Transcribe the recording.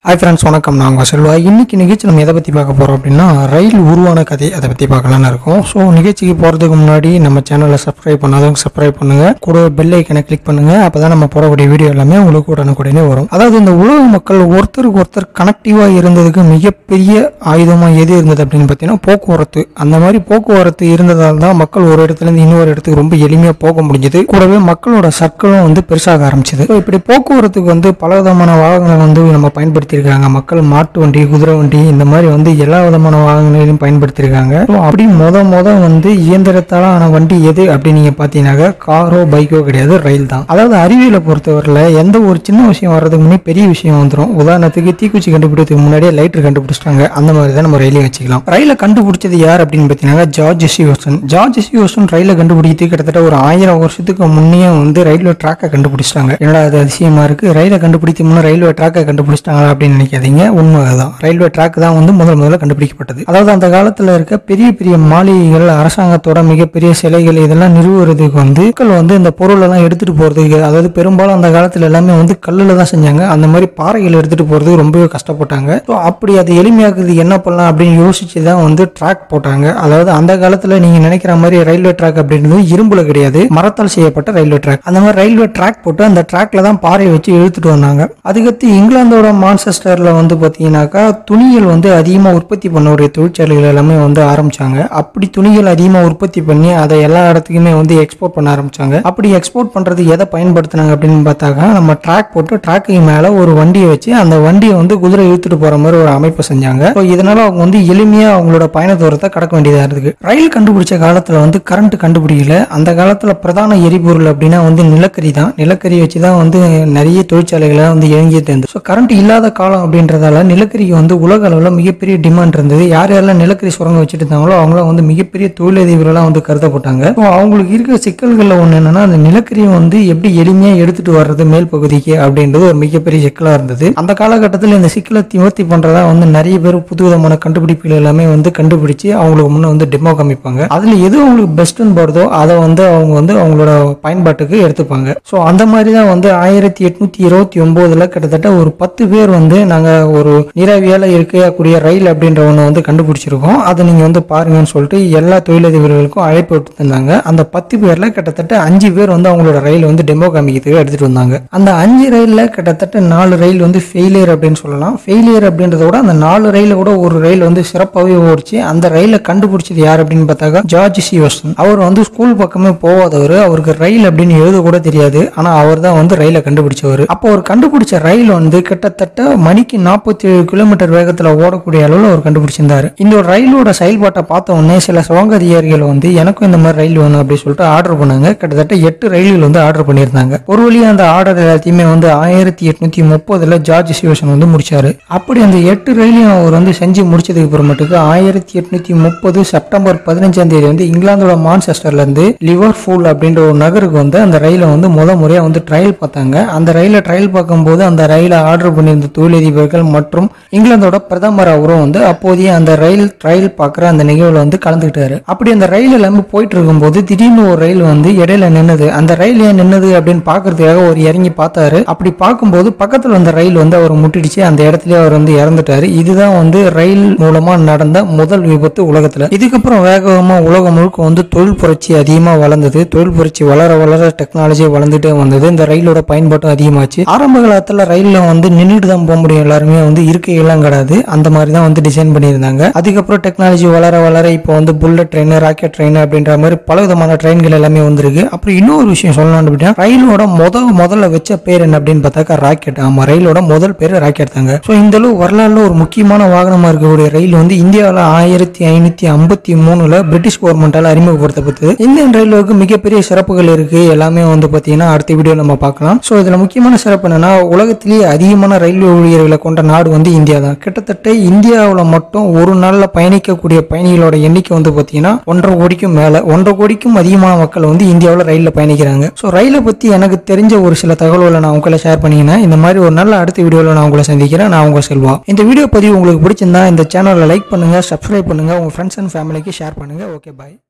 hi friends வணக்கம் நான் உங்கள் செல்வா இன்னைக்கு நிகழ்ச்சி நம்ம எதை பற்றி பார்க்க போகிறோம் அப்படின்னா ரயில் உருவான கதை அதை பற்றி பார்க்கலான்னு இருக்கோம் ஸோ நிகழ்ச்சிக்கு போகிறதுக்கு முன்னாடி நம்ம சேனலை சப்ஸ்கிரைப் பண்ணாதவங்க சப்ஸ்கிரைப் பண்ணுங்கள் கூட பெல் ஐக்கனை கிளிக் பண்ணுங்கள் அப்போ தான் நம்ம போடக்கூடிய வீடியோ எல்லாமே உங்களுக்கு உடனுக்குடனே வரும் அதாவது இந்த உலக மக்கள் ஒருத்தருக்கு ஒருத்தர் கனெக்டிவாக இருந்ததுக்கு மிகப்பெரிய ஆயுதமாக எது இருந்தது அப்படின்னு பார்த்தீங்கன்னா போக்குவரத்து அந்த மாதிரி போக்குவரத்து இருந்ததால் தான் மக்கள் ஒரு இடத்துலேருந்து இன்னொரு இடத்துக்கு ரொம்ப எளிமையாக போக முடிஞ்சது கூடவே மக்களோட சர்க்கிளும் வந்து பெருசாக ஆரம்பிச்சது ஸோ இப்படி போக்குவரத்துக்கு வந்து பல விதமான வாகனங்களை வந்து நம்ம பயன்படுத்தியிருக்காங்க மக்கள் மாட்டு வண்டி குதிரை வண்டி இந்த மாதிரி வந்து எல்லா விதமான வாகனங்களையும் பயன்படுத்தியிருக்காங்க ஸோ அப்படி முத முத வந்து இயந்திரத்தால் ஆன வண்டி எது அப்படின்னு நீங்கள் பார்த்தீங்கன்னாக்கா காரோ பைக்கோ கிடையாது ரயில் தான் அதாவது அறிவியலை பொறுத்தவரையில் எந்த ஒரு சின்ன விஷயம் வர்றதுக்கு முன்னே பெரிய விஷயம் வந்துடும் உதாரணத்துக்கு தீக்குச்சி கண்டுபிடிக்கிறதுக்கு முன்னாடியே லைட்டர் கண்டுபிடிச்சிட்டாங்க அந்த மாதிரி தான் நம்ம ரயிலையும் வச்சுக்கலாம் ரயிலை கண்டுபிடிச்சது யார் அப்படின்னு பார்த்தீங்கன்னா ஜார்ஜ் சியோசன் ஜார்ஜ் சியோசன் ரயிலை கண்டுபிடித்து கிட்டத்தட்ட ஒரு ஆயிரம் வருஷத்துக்கு முன்னே வந்து ரயில்வே ட்ராக்கை கண்டுபிடிச்சிட்டாங்க என்னடா அது அதிசயமா இருக்கு ரயிலை கண்டுபிடித்து முன்னே ரயில்வே ட்ராக்கை கண்டுபிடிச்சிட்டாங்களா அப்படின்னு நினைக்காதீங்க உண்மை அதுதான் ரயில்வே ட்ராக் தான் வந்து முதல் முதல்ல கண்டுபிடிக்கப்பட்டது அதாவது அந்த காலத்துல இருக்க பெரிய பெரிய மாளிகைகள் அரசாங்கத்தோட மிகப்பெரிய சிலைகள் இதெல்லாம் நிறுவுறதுக்கு வந்து மக்கள் வந்து இந்த பொருள் எல்லாம் எடுத்துட்டு போறதுக்கு அதாவது பெரும்பாலும் அந்த காலத்துல எல்லாமே வந்து கல்லுல தான் செஞ்சாங்க அந்த மாதிரி பாறைகள் எடுத்துட்டு போறதுக்கு ரொம்பவே கஷ்டப்பட்டாங்க ஸோ அப்படி அது எளிமையாக்குறது என்ன பண்ணலாம் அப்படின்னு யோசிச்சு தான் வந்து ட்ராக் போட்டாங்க அதாவது அந்த காலத்துல நீங்க நினைக்கிற மாதிரி ரயில்வே ட்ராக் அப்படின்றது இரும்புல கிடையாது மரத்தால் செய்யப்பட்ட ரயில்வே ட்ராக் அந்த மாதிரி ரயில்வே ட்ராக் போட்டு அந்த ட்ராக்ல தான் பாறையை வச்சு இழுத்துட்டு வந்தாங்க அதுக்கடுத்து இங்கிலாந்தோட மான்செஸ்டர்ல வந்து பாத்தீங்கன்னாக்கா துணிகள் வந்து அதிகமா உற்பத்தி பண்ண ஒரு தொழிற்சாலைகள் எல்லாமே வந்து ஆரம்பிச்சாங்க அப்படி துணிகள் அதிகமா உற்பத்தி பண்ணி அதை எல்லா இடத்துக்குமே வந்து எக்ஸ்போர்ட் பண்ண ஆரம்பிச்சாங்க அப்படி எக்ஸ்போர்ட் பண்றது எதை பயன்படுத்தினாங்க அப்படின்னு பார்த்தாக்கா நம்ம ட்ராக் போட்டு ட்ராக்கு மேல ஒரு வண்டியை வச்சு அந்த வண்டியை வந்து குதிரை இழுத்துட்டு போற மாதிரி ஒரு அமைப்பு செஞ்சாங்க ஸோ இதனால அவங்க வந்து எளிமையா அவங்களோட பயண தூரத்தை கடக்க வேண்டியதா இருக்கு ரயில் கண்டுபிடிச்ச காலத்துல வந்து கரண்ட் கண்டுபிடிக்கல அந்த காலத்துல பிரதான எரிபொருள் அப்படின்னா வந்து நிலக்கரி தான் நிலக்கரி வச்சு தான் வந்து நிறைய தொழிற்சாலைகளை வந்து இயங்கிட்டு இருந்தது ஸோ கரண்ட் இல்லாத காலம் அப்படின்றதால நிலக்கரிக்கு வந்து உலக அளவில் மிகப்பெரிய டிமாண்ட் இருந்தது யார் யாரெல்லாம் நிலக்கரி சுரங்க வச்சுட்டு இருந்தாங்களோ அவங்களாம் வந்து மிகப்பெரிய தொழிலதிபர்களாக வந்து கருதப்பட்டாங்க ஸோ அவங்களுக்கு இருக்கிற சிக்கல்களில் ஒன்று என்னன்னா அந்த நிலக்கரியை வந்து எப்படி எளிமையாக எடுத்துட்டு வர்றது மேல் பகுதிக்கு அப்படின்றது ஒரு மிகப்பெரிய சிக்கலாக இருந்தது அந்த காலகட்டத்தில் இந்த சிக்கலை நிவர்த்தி பண்ணுறதா வந்து நிறைய பேர் புது விதமான கண்டுபிடிப்புகள் எல்லாமே வந்து கண்டுபிடிச்சு அவங்களுக்கு முன்னே வந்து டெமோ காமிப்பாங்க அதில் எது அவங்களுக்கு பெஸ்ட்டுன்னு போடுதோ அதை வந்து அவங்க வந்து அவங்களோட பயன்பாட்டுக்கு எடுத்துப்பாங்க ஸோ அந்த மாதிரி தான் வந்து ஆயிரத்தி எட்நூத்தி இருபத்தி ஒன்பதுல கிட்டத்தட்ட ஒரு பத்து பேர் வந்து நாங்கள் ஒரு நீராவியால் இருக்கக்கூடிய ரயில் அப்படின்ற ஒன்று வந்து கண்டுபிடிச்சிருக்கோம் அதை நீங்கள் வந்து பாருங்கன்னு சொல்லிட்டு எல்லா தொழிலதிபர்களுக்கும் அழைப்பு விட்டுருந்தாங்க அந்த பத்து பேரில் கிட்டத்தட்ட அஞ்சு பேர் வந்து அவங்களோட ரயில் வந்து டெமோ காமிக்கிறதுக்கு எடுத்துட்டு வந்தாங்க அந்த அஞ்சு ரயிலில் கிட்டத்தட்ட நாலு ரயில் வந்து ஃபெயிலியர் அப்படின்னு சொல்லலாம் ஃபெயிலியர் அப்படின்றத விட அந்த நாலு ரயில கூட ஒரு ரயில் வந்து சிறப்பாகவே ஓடிச்சு அந்த ரயிலை கண்டுபிடிச்சது யார் அப்படின்னு பார்த்தாக்கா ஜார்ஜ் சிவசன் அவர் வந்து ஸ்கூல் பக்கமே போகாதவர் அவருக்கு ரயில் அப்படின்னு எழுத கூட தெரியாது ஆனால் அவர் தான் வந்து ரயிலை கண்டுபிடிச்சவர் அப்போ அவர் கண்டுபிடிச்ச ரயில் வந்து கிட்டத்தட்ட மணிக்கு நாற்பத்தி ஏழு கிலோமீட்டர் வேகத்தில் ஓடக்கூடிய அளவில் அவர் கண்டுபிடிச்சிருந்தாரு இந்த ஒரு ரயிலோட செயல்பாட்டை பார்த்த உடனே சில சுரங்க அதிகாரிகள் வந்து எனக்கும் இந்த மாதிரி ரயில் வேணும் அப்படின்னு சொல்லிட்டு ஆர்டர் பண்ணாங்க கிட்டத்தட்ட எட்டு ரயில்கள் வந்து ஆர்டர் பண்ணியிருந்தாங்க ஒரு வழியாக அந்த ஆர்டர் எல்லாத்தையுமே வந்து ஆயிரத்தி எட்நூத்தி முப்பதுல ஜார்ஜ் சிவசன் வந்து முடிச்சாரு அப்படி அந்த எட்டு ரயிலையும் அவர் வந்து செஞ்சு முடிச்சதுக்கு அப்புறமேட்டுக்கு ஆயிரத்தி எட்நூத்தி முப்பது செப்டம்பர் பதினஞ்சாம் தேதி வந்து இங்கிலாந்தோட மான்செஸ்டர்ல இருந்து லிவர்பூல் அப்படின்ற ஒரு நகருக்கு வந்து அந்த ரயிலை வந்து முத முறையா வந்து ட்ரையல் பார்த்தாங்க அந்த ரயிலை ட்ரையல் பார்க்கும்போது அந்த ரயிலை ஆர்டர் பண்ணியிருந்த தொழிலதிபர்கள் மற்றும் இங்கிலாந்தோட பிரதமர் அவரும் வந்து அப்போதைய அந்த ரயில் ட்ரையல் பார்க்குற அந்த நிகழ்வுல வந்து கலந்துக்கிட்டாரு அப்படி அந்த ரயில் எல்லாமே போயிட்டு இருக்கும்போது திடீர்னு ஒரு ரயில் வந்து இடையில நின்னது அந்த ரயில் ஏன் நின்னது அப்படின்னு பார்க்கறதுக்காக ஒரு இறங்கி பார்த்தாரு அப்படி பார்க்கும்போது பக்கத்துல வந்த ரயில் வந்து அவர் முட்டிடுச்சு அந்த இடத்துல அவர் வந்து இறந்துட்டாரு இதுதான் வந்து ரயில் மூலமா நடந்த முதல் விபத்து உலகத்துல இதுக்கப்புறம் வேகமா உலகம் முழுக்க வந்து தொழில் புரட்சி அதிகமா வளர்ந்தது தொழில் புரட்சி வளர வளர டெக்னாலஜி வளர்ந்துட்டே வந்தது இந்த ரயிலோட பயன்பாட்டும் அதிகமாச்சு ஆரம்ப காலத்துல ரயில்ல வந்து நின்றுட்டு தான் போக முடியும் எல்லாருமே வந்து இருக்கையெல்லாம் கிடையாது அந்த மாதிரி தான் வந்து டிசைன் பண்ணியிருந்தாங்க அதுக்கப்புறம் டெக்னாலஜி வளர வளர இப்போ வந்து புல்லட் ட்ரெயின் ராக்கெட் ட்ரெயின் அப்படின்ற மாதிரி பல விதமான ட்ரெயின்கள் எல்லாமே வந்திருக்கு அப்புறம் இன்னொரு விஷயம் சொல்லணும் அப்படின்னா ரயிலோட முத முதல்ல வச்ச பேர் என்ன அப்படின்னு பார்த்தாக்கா ராக்கெட் ஆமா ரயிலோட முதல் பேர் ராக்கெட் தாங்க ஸோ இந்த அளவு வரலாறுல ஒரு முக்கியமான வாகனமா இருக்கக்கூடிய ரயில் வந்து இந்தியாவில் ஆயிரத்தி ஐநூத்தி ஐம்பத்தி மூணுல பிரிட்டிஷ் கவர்மெண்டால அறிமுகப்படுத்தப்பட்டது இந்தியன் ரயில்வேக்கு மிகப்பெரிய சிறப்புகள் இருக்கு எல்லாமே வந்து பாத்தீங்கன்னா அடுத்த வீடியோ நம்ம பார்க்கலாம் ஸோ இதுல முக்கியமான சிறப்பு என்னன்னா உலகத்திலேயே அதிகமான ரயில்வே ஊழியர்களை கொண்ட நாடு வந்து இந்தியா தான் கிட்டத்தட்ட இந்தியாவில் மட்டும் ஒரு நாள்ல பயணிக்கக்கூடிய பயணிகளோட எண்ணிக்கை வந்து பாத்தீங்கன்னா ஒன்றரை கோடிக்கும் மேல ஒன்றரை கோடிக்கும் அதிகமான மக்கள் வந்து இந்தியாவில் ரயில்ல பயணிக்கிறாங்க ஸோ ரயிலை பத்தி எனக்கு தெரிஞ்ச ஒரு சில தகவல்களை நான் உங்களை ஷேர் பண்ணிக்கிறேன் இந்த மாதிரி ஒரு நல்ல அடுத்த வீடியோவில் நான் உங்களை சந்திக்கிறேன் நான் உங்க செல்வா இந்த வீடியோ பதிவு உங்களுக்கு பிடிச்சிருந்தா இந்த சேனலை லைக் பண்ணுங்க சப்ஸ்கிரைப் பண்ணுங்க உங்க ஃப்ரெண்ட்ஸ் அண்ட் ஃபேமிலிக்கு ஷேர் பண்ணுங்க ஓகே பாய்